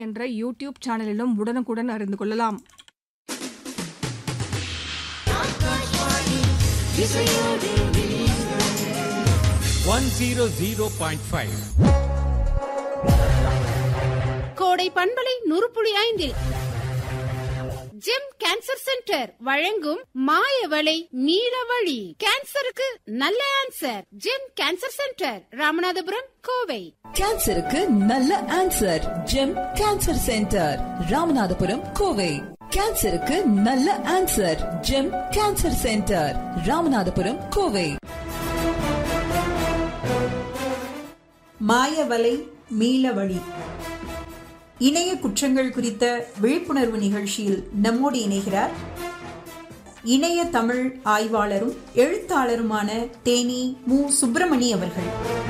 என்ற யூடியூப் சேனலிலும் உடனுக்குடன் அறிந்து கொள்ளலாம் one zero zero point five Kodai பண்பலை நுறுப்புளி ஐந்தில் ஜெம் கேன்சர் சென்டர் வழங்கும் மாயவளை நீலவழி கேன்சருக்கு நல்ல answer gem cancer centre Ramanathapuram Kovai கேன்சருக்கு நல்ல answer gem cancer centre Ramanathapuram Kovai கேன்சருக்கு நல்ல answer gem cancer centre Ramanathapuram Kovai மாயவலை மீளவழி இணைய குற்றங்கள் குறித்த விழிப்புணர்வு நிகழ்ச்சியில் நம்மோடு இணைகிறார் இணைய தமிழ் ஆய்வாளரும் எழுத்தாளருமான தேனி மு சுப்பிரமணி அவர்கள்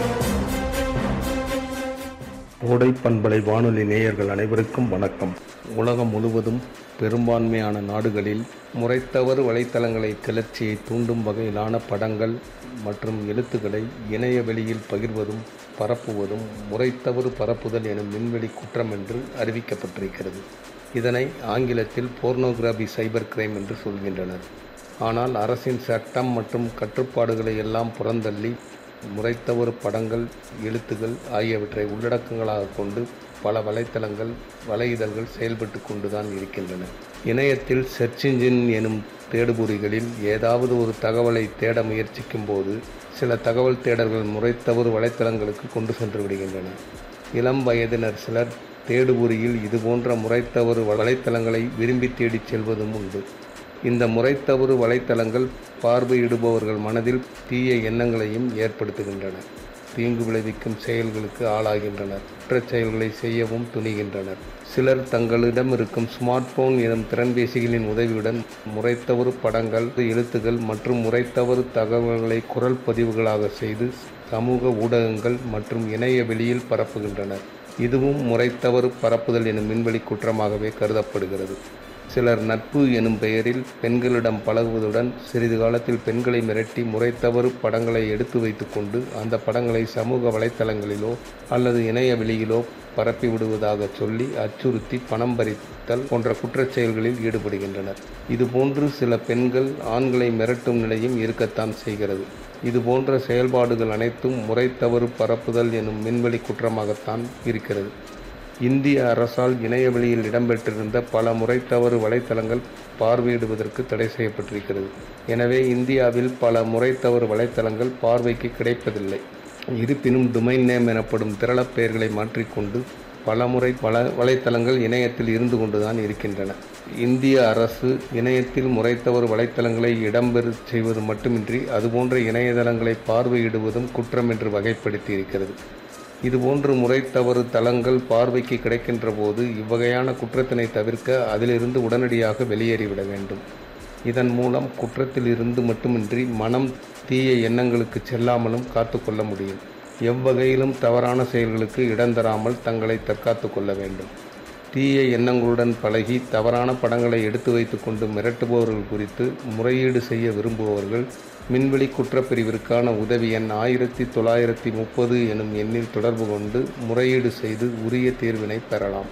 ஓடை பண்பலை வானொலி நேயர்கள் அனைவருக்கும் வணக்கம் உலகம் முழுவதும் பெரும்பான்மையான நாடுகளில் முறைத்தவறு வலைத்தளங்களை கிளர்ச்சியை தூண்டும் வகையிலான படங்கள் மற்றும் எழுத்துக்களை இணைய வெளியில் பகிர்வதும் பரப்புவதும் முறைத்தவறு பரப்புதல் எனும் விண்வெளி குற்றம் என்று அறிவிக்கப்பட்டிருக்கிறது இதனை ஆங்கிலத்தில் போர்னோகிராபி சைபர் கிரைம் என்று சொல்கின்றனர் ஆனால் அரசின் சட்டம் மற்றும் கட்டுப்பாடுகளை எல்லாம் புறந்தள்ளி முறைத்தவறு படங்கள் எழுத்துகள் ஆகியவற்றை உள்ளடக்கங்களாக கொண்டு பல வலைத்தளங்கள் வலை இதழ்கள் செயல்பட்டு கொண்டுதான் இருக்கின்றன இணையத்தில் சர்ச் இன்ஜின் எனும் தேடுபொறிகளில் ஏதாவது ஒரு தகவலை தேட முயற்சிக்கும் போது சில தகவல் தேடல்கள் முறைத்தவறு வலைத்தளங்களுக்கு கொண்டு சென்று விடுகின்றன இளம் வயதினர் சிலர் தேடுபொறியில் இதுபோன்ற முறைத்தவறு வலைத்தளங்களை விரும்பி தேடிச் செல்வதும் உண்டு இந்த முறைத்தவறு வலைத்தளங்கள் பார்வையிடுபவர்கள் மனதில் தீய எண்ணங்களையும் ஏற்படுத்துகின்றன தீங்கு விளைவிக்கும் செயல்களுக்கு ஆளாகின்றனர் குற்றச் செயல்களை செய்யவும் துணிகின்றனர் சிலர் தங்களிடம் இருக்கும் ஸ்மார்ட் போன் எனும் திறன்பேசிகளின் உதவியுடன் முறைத்தவறு படங்கள் எழுத்துகள் மற்றும் முறைத்தவறு தகவல்களை குரல் பதிவுகளாக செய்து சமூக ஊடகங்கள் மற்றும் இணைய வெளியில் பரப்புகின்றனர் இதுவும் முறைத்தவறு பரப்புதல் எனும் விண்வெளி குற்றமாகவே கருதப்படுகிறது சிலர் நட்பு எனும் பெயரில் பெண்களிடம் பழகுவதுடன் சிறிது காலத்தில் பெண்களை மிரட்டி முறைத்தவறு படங்களை எடுத்து வைத்துக்கொண்டு அந்த படங்களை சமூக வலைத்தளங்களிலோ அல்லது இணைய வெளியிலோ பரப்பி விடுவதாக சொல்லி அச்சுறுத்தி பணம் பறித்தல் போன்ற குற்றச் செயல்களில் ஈடுபடுகின்றனர் இதுபோன்று சில பெண்கள் ஆண்களை மிரட்டும் நிலையும் இருக்கத்தான் செய்கிறது இதுபோன்ற செயல்பாடுகள் அனைத்தும் முறைத்தவறு பரப்புதல் எனும் விண்வெளி குற்றமாகத்தான் இருக்கிறது இந்திய அரசால் இணையவெளியில் இடம்பெற்றிருந்த பல முறைத்தவறு வலைத்தளங்கள் பார்வையிடுவதற்கு தடை செய்யப்பட்டிருக்கிறது எனவே இந்தியாவில் பல முறைத்தவறு வலைத்தளங்கள் பார்வைக்கு கிடைப்பதில்லை இருப்பினும் டொமைன் நேம் எனப்படும் திரளப் பெயர்களை மாற்றிக்கொண்டு பல முறை பல வலைத்தளங்கள் இணையத்தில் இருந்து கொண்டுதான் இருக்கின்றன இந்திய அரசு இணையத்தில் முறைத்தவறு வலைத்தளங்களை இடம்பெற செய்வது மட்டுமின்றி அதுபோன்ற இணையதளங்களை பார்வையிடுவதும் குற்றம் என்று வகைப்படுத்தி இருக்கிறது இதுபோன்று முறைத்தவறு தளங்கள் பார்வைக்கு கிடைக்கின்ற போது இவ்வகையான குற்றத்தினை தவிர்க்க அதிலிருந்து உடனடியாக வெளியேறிவிட வேண்டும் இதன் மூலம் குற்றத்தில் இருந்து மட்டுமின்றி மனம் தீய எண்ணங்களுக்கு செல்லாமலும் காத்துக்கொள்ள முடியும் எவ்வகையிலும் தவறான செயல்களுக்கு இடந்தராமல் தங்களை தற்காத்து கொள்ள வேண்டும் தீய எண்ணங்களுடன் பழகி தவறான படங்களை எடுத்து வைத்துக்கொண்டு மிரட்டுபவர்கள் குறித்து முறையீடு செய்ய விரும்புபவர்கள் மின்வெளி குற்றப்பிரிவிற்கான உதவி எண் ஆயிரத்தி தொள்ளாயிரத்தி முப்பது எனும் எண்ணில் தொடர்பு கொண்டு முறையீடு செய்து உரிய தீர்வினை பெறலாம்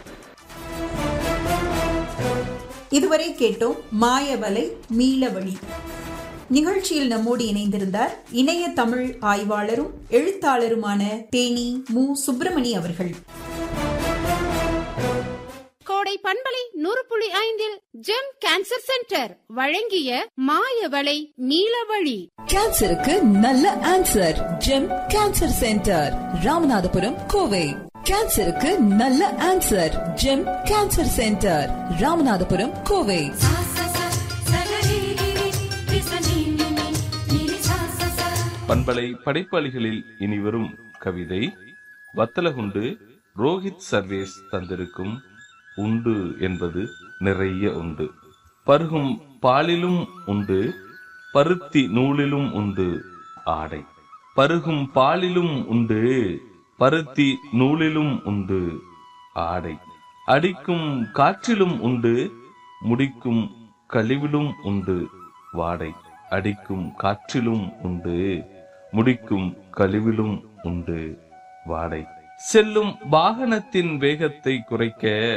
இதுவரை கேட்டோம் மாயவலை மீளவழி நிகழ்ச்சியில் நம்மோடு இணைந்திருந்தார் இணைய தமிழ் ஆய்வாளரும் எழுத்தாளருமான தேனி மு சுப்பிரமணி அவர்கள் கோடை பண்பலை நுறுப்புளி ஐந்தில் ஜெம் கேன்சர் சென்டர் வழங்கிய மாயவளை நீலவழி கேன்சருக்கு நல்ல answer gem cancer centre Ramanathapuram Kovai கேன்சருக்கு நல்ல answer gem cancer centre Ramanathapuram Kovai பண்பலை படைப்பாளிகளில் இனிவரும் கவிதை வத்தலகுண்டு ரோஹித் சர்வேஸ் தந்திருக்கும் உண்டு என்பது நிறைய உண்டு பருகும் பாலிலும் உண்டு பருத்தி நூலிலும் உண்டு ஆடை பருகும் பாலிலும் உண்டு பருத்தி நூலிலும் உண்டு ஆடை அடிக்கும் காற்றிலும் உண்டு முடிக்கும் கழிவிலும் உண்டு வாடை அடிக்கும் காற்றிலும் உண்டு முடிக்கும் கழிவிலும் உண்டு வாடை செல்லும் வாகனத்தின் வேகத்தை குறைக்க